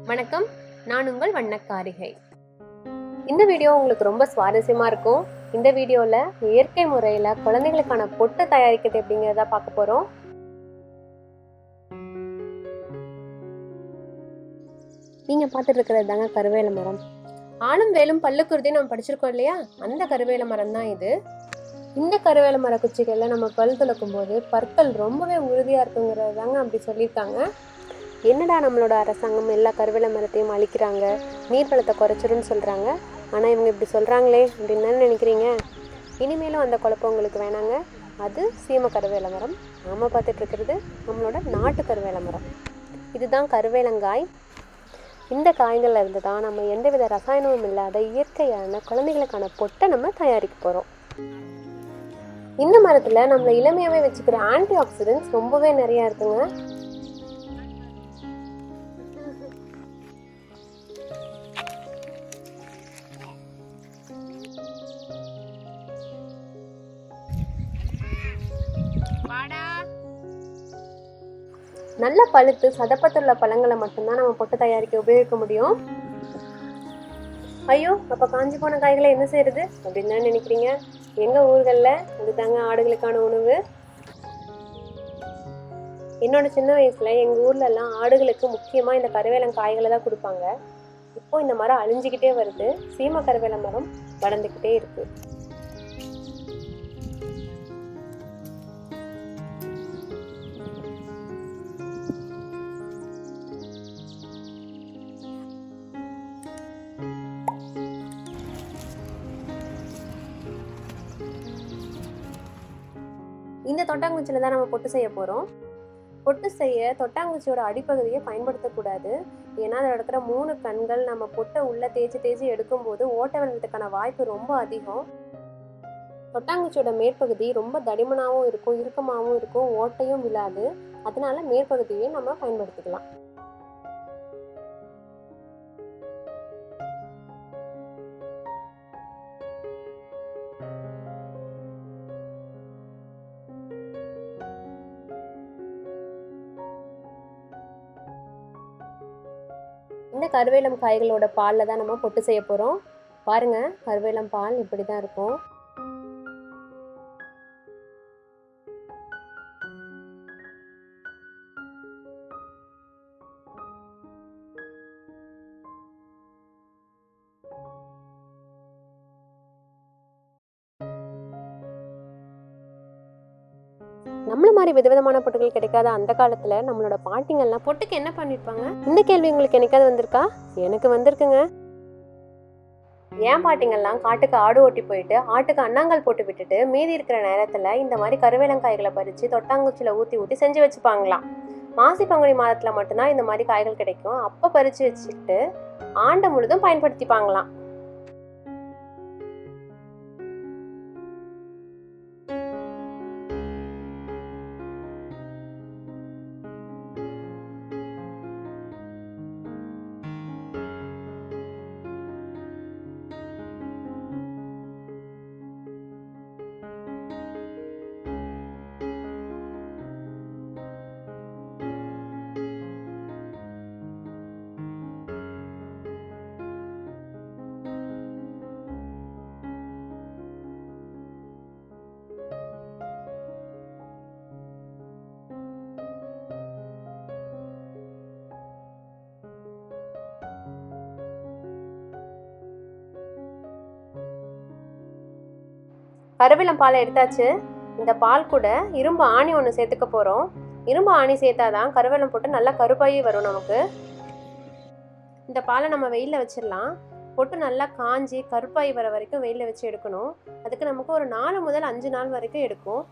வணக்கம் நான் உங்கள் வண்ணக்காரிகை இந்த வீடியோ உங்களுக்கு ரொம்ப சுவாரஸ்யமா இருக்கும் இந்த வீடியோல இயற்கை முறையில குழந்தைகளுக்கான பொட்டு தயாரிக்கிறது எப்படிங்கிறத பார்க்க போறோம் நீங்க பார்த்துட்டு இருக்கிறது தாங்க கருவேல மரம் ஆளும் வேலும் பல்லுக்குருதி நம்ம படிச்சிருக்கோம் இல்லையா அந்த கருவேல மரம் தான் இது இந்த கருவேல மர குச்சிகள்ல நம்ம பல் துளக்கும் போது பற்கள் ரொம்பவே உறுதியா இருக்குங்கிறது தாங்க அப்படி சொல்லியிருக்காங்க என்னடா நம்மளோட அரசாங்கம் எல்லா கருவேல மரத்தையும் அழிக்கிறாங்க நீர்வளத்தை குறைச்சிருன்னு சொல்கிறாங்க ஆனால் இவங்க இப்படி சொல்கிறாங்களே அப்படின்னு தானே நினைக்கிறீங்க இனிமேலும் அந்த குழப்பம் உங்களுக்கு வேணாங்க அது சீம கருவேல மரம் நாம பார்த்துட்டு இருக்கிறது நம்மளோட நாட்டு கருவேல மரம் இதுதான் கருவேலங்காய் இந்த காய்கள்ல இருந்து தான் நம்ம எந்தவித ரசாயனமும் இல்லாத இயற்கையான குழந்தைகளுக்கான பொட்டை நம்ம தயாரிக்க போகிறோம் இந்த மரத்தில் நம்மளை இளமையாகவே வச்சுக்கிற ஆன்டி ஆக்சிடென்ட்ஸ் ரொம்பவே நிறையா இருக்குங்க நல்ல பழுத்து சதப்பத்துள்ள பழங்களை மட்டும்தான் நம்ம பொட்டு தயாரிக்க உபயோகிக்க முடியும் ஐயோ அப்ப காஞ்சி போன காய்களை என்ன செய்யறது அப்படின்னு தான் நினைக்கிறீங்க எங்க ஊர்கள்ல அதுதாங்க ஆடுகளுக்கான உணவு என்னோட சின்ன வயசுல எங்க ஊர்ல எல்லாம் ஆடுகளுக்கு முக்கியமா இந்த கருவேலம் காய்களை தான் கொடுப்பாங்க இப்போ இந்த மரம் அழிஞ்சுக்கிட்டே வருது சீம கருவேல மரம் வளர்ந்துக்கிட்டே இருக்கு இந்த தொட்டாங்குச்சியில் தான் நம்ம பொட்டு செய்ய போகிறோம் பொட்டு செய்ய தொட்டாங்குச்சியோட அடிப்பகுதியை பயன்படுத்தக்கூடாது ஏன்னா அதில் இருக்கிற மூணு கண்கள் நம்ம பொட்டை உள்ளே தேய்ச்சி தேய்ச்சி எடுக்கும்போது ஓட்ட விழுறதுக்கான வாய்ப்பு ரொம்ப அதிகம் தொட்டாங்குச்சியோட மேற்பகுதி ரொம்ப தடிமனாகவும் இருக்கும் இறுக்கமாகவும் இருக்கும் ஓட்டையும் விழாது அதனால மேற்பகுதியை நம்ம பயன்படுத்திக்கலாம் இந்த கருவேலம் காய்களோட பாலில் தான் நம்ம பொட்டு செய்ய போகிறோம் பாருங்க கருவேலம் பால் இப்படி தான் இருக்கும் நம்மள மாதிரி விதவிதமான பொட்டுகள் கிடைக்காத அந்த காலத்துல நம்மளோட பாட்டிங்கெல்லாம் பொட்டுக்கு என்ன பண்ணிருப்பாங்க இந்த கேள்வி உங்களுக்கு என்னைக்காவது வந்திருக்கா எனக்கு வந்திருக்குங்க ஏன் பாட்டிங்கெல்லாம் காட்டுக்கு ஆடு ஓட்டி போயிட்டு ஆட்டுக்கு அண்ணாங்கல் போட்டு விட்டுட்டு மீதி இருக்கிற நேரத்துல இந்த மாதிரி கருவேலங்காய்களை பறிச்சு தொட்டாங்குச்சியில ஊத்தி ஊத்தி செஞ்சு வச்சுப்பாங்களாம் மாசி பங்குனி மாதத்துல மட்டும்தான் இந்த மாதிரி காய்கள் கிடைக்கும் அப்ப பறிச்சு வச்சுக்கிட்டு ஆண்டு முழுதும் பயன்படுத்திப்பாங்களாம் கருவேலம் பாலை எடுத்தாச்சு இந்த பால் கூட இரும்பு ஆணி ஒன்று சேர்த்துக்க போகிறோம் இரும்பு ஆணி சேர்த்தாதான் கருவேலம் போட்டு நல்லா கருப்பாகி வரும் நமக்கு இந்த பாலை நம்ம வெயிலில் வச்சிடலாம் பொட்டு நல்லா காஞ்சி கருப்பாகி வர வரைக்கும் வெயிலில் வச்சு எடுக்கணும் அதுக்கு நமக்கு ஒரு நாலு முதல் அஞ்சு நாள் வரைக்கும் எடுக்கும்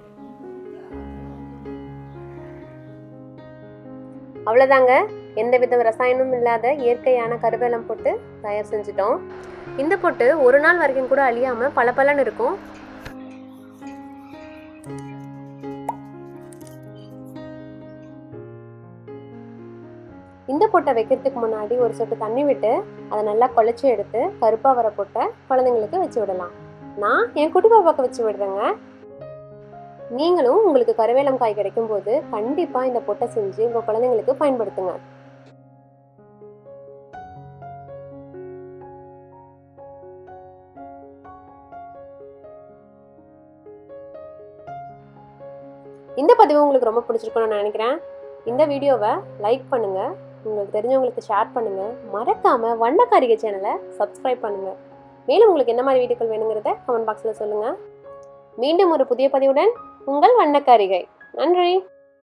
அவ்வளோதாங்க எந்த வித ரசாயனமும் இல்லாத இயற்கையான கருவேலம் போட்டு தயார் செஞ்சுட்டோம் இந்த பொட்டு ஒரு நாள் வரைக்கும் கூட அழியாமல் பல இருக்கும் இந்த பொட்டை வைக்கிறதுக்கு முன்னாடி ஒரு சொட்டு தண்ணி விட்டு அதை நல்லா குழச்சி எடுத்து கருப்பாக வர பொட்டை குழந்தைங்களுக்கு வச்சு விடலாம் நான் என் குட்டி பாப்பாவுக்கு வச்சு விடுறேங்க நீங்களும் உங்களுக்கு கருவேலம் காய் கிடைக்கும் போது கண்டிப்பாக இந்த பொட்டை செஞ்சு உங்கள் குழந்தைங்களுக்கு பயன்படுத்துங்க இந்த பதிவு உங்களுக்கு ரொம்ப பிடிச்சிருக்கும்னு நான் நினைக்கிறேன் இந்த வீடியோவை லைக் பண்ணுங்கள் உங்களுக்கு தெரிஞ்சவங்களுக்கு ஷேர் பண்ணுங்கள் மறக்காமல் வண்ணக்காரிகை சேனலை சப்ஸ்கிரைப் பண்ணுங்கள் மேலும் உங்களுக்கு என்ன மாதிரி வீடியோக்கள் வேணுங்கிறத கமெண்ட் பாக்ஸில் சொல்லுங்கள் மீண்டும் ஒரு புதிய பதிவுடன் உங்கள் வண்ணக்காரிகை நன்றி